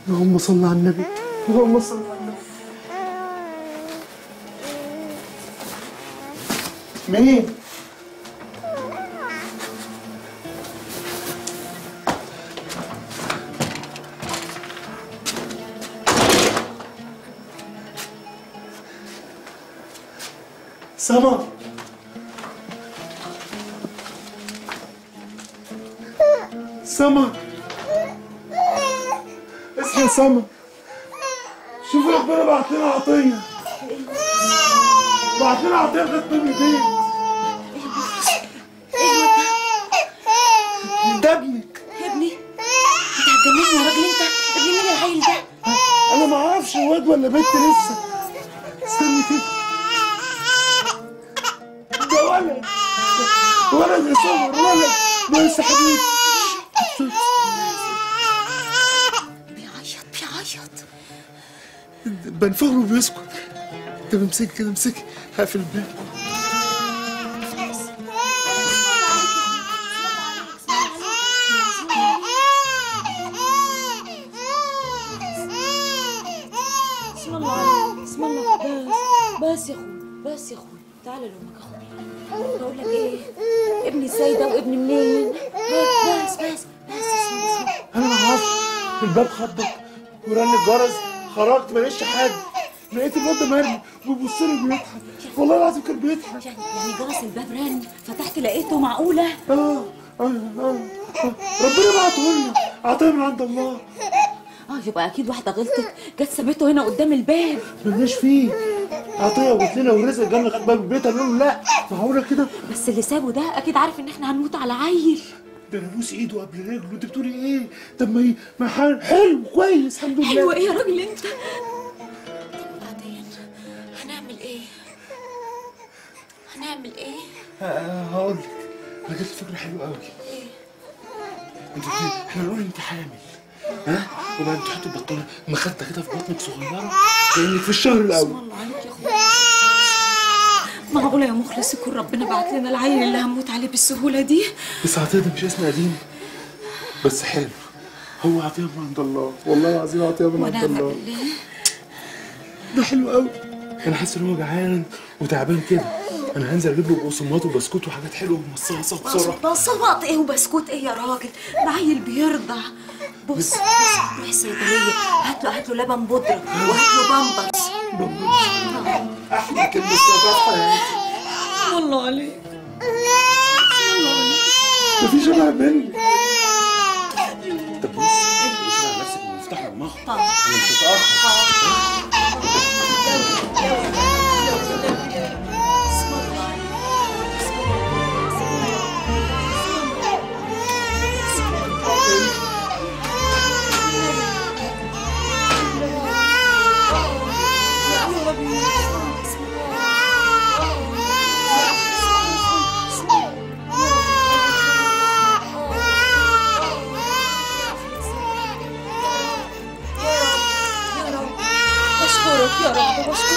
اللهم صل على النبي اللهم صل على النبي مين؟ سما سما اصحى سما شوف ربنا بعت لنا عطيه بعت لنا عطيه غير من البيت ده ابنك يا ابني انت هتجنني يا راجل انت ابني مين العيل ده انا ما اعرفش واد ولا بنت لسه استني كده ده ولد ولد يا سمر ولد بس حبيبي بيعيط بيعيط بنفخره بيسكت طب امسكي كده امسكي هقفل الباب اسم الله عليك اسم الله بس بس يا اخوي بس يا اخوي تعالى لامك اخوي بقول لك ايه ابني سيدة وابني منين بس بس بس اسمع اسمع انا ما اعرفش الباب خبط ورن الجرس خرجت ما لقيتش حد لقيت الواد ده مرمي وبيبص لي وبيضحك والله العظيم كان بيضحك يعني يعني جرس الباب رن فتحت لقيته معقولة اه اه اه آه. ربنا بعته لنا عطيه من عند الله اه يبقى اكيد واحدة غلطت جت سابته هنا قدام الباب ملناش فيه عطيه وجت لنا ورزق جالنا لغايه باب البيت قال له لا معقوله كده بس اللي سابه ده اكيد عارف ان احنا هنموت على عيل ده انا ابوس ايده قبل رجله انت بتقولي ايه طب ما ي- ما حل- حلو كويس الحمد لله حلو ايه يا راجل انت طب وبعدين هنعمل ايه هنعمل ايه آه، هقول لك انا جت فكره حلوه قوي انت بتقولي احنا نقول انت حامل ها وبعدين تحطي البطانه مخده كده في بطنك صغيره كانك في الشهر الاول الله عليك يا اخويا معقولة يا مخلص يكون ربنا بعت لنا العيل اللي هموت عليه بالسهولة دي بس عطيه ده مش اسم قديم بس حلو هو عطيه من عند الله والله العظيم عطيه من عند ونعم الله بالله ده حلو قوي انا حاسس ان هو جعان وتعبان كده انا هنزل اجيب له بقسماط وبسكوت وحاجات حلوه ومصاصه بسرعه بصمات ايه وبسكوت ايه يا راجل ده عيل بيرضع بص بص روح الصيدلية هات له هات له لبن بودرة وهات له بامبرز احلى كلمه سمعتها في حياتي والله عليك مفيش شبه مني طب بص بص على نفسك ومفتاح المخ انا مش هتاخر بشكرك يا رب بشكرك